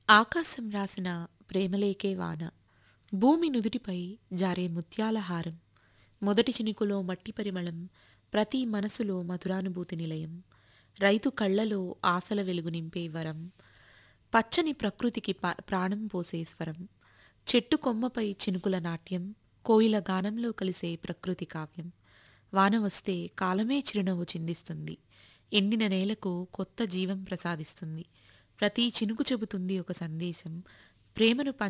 ఆకాశం రాసిన ప్రేమలేకే వాన భూమి నుదుటిపై జారే ముత్యాల హారం మొదటి చినుకులో మట్టి పరిమళం ప్రతి మనసులో మధురానుభూతి నిలయం రైతు కళ్ళలో ఆశల వెలుగు నింపే వరం పచ్చని ప్రకృతికి ప- ప్రాణం పోసే స్వరం చెట్టు కొమ్మపై చినుకుల నాట్యం కోయిల గానంలో కలిసే ప్రకృతి కావ్యం వాన వస్తే కాలమే చిరునవ్వు చిందిస్తుంది ఎండిన నేలకు కొత్త జీవం ప్రసాదిస్తుంది ప్రతి చినుకు చెబుతుంది ఒక సందేశం ప్రేమను పంచ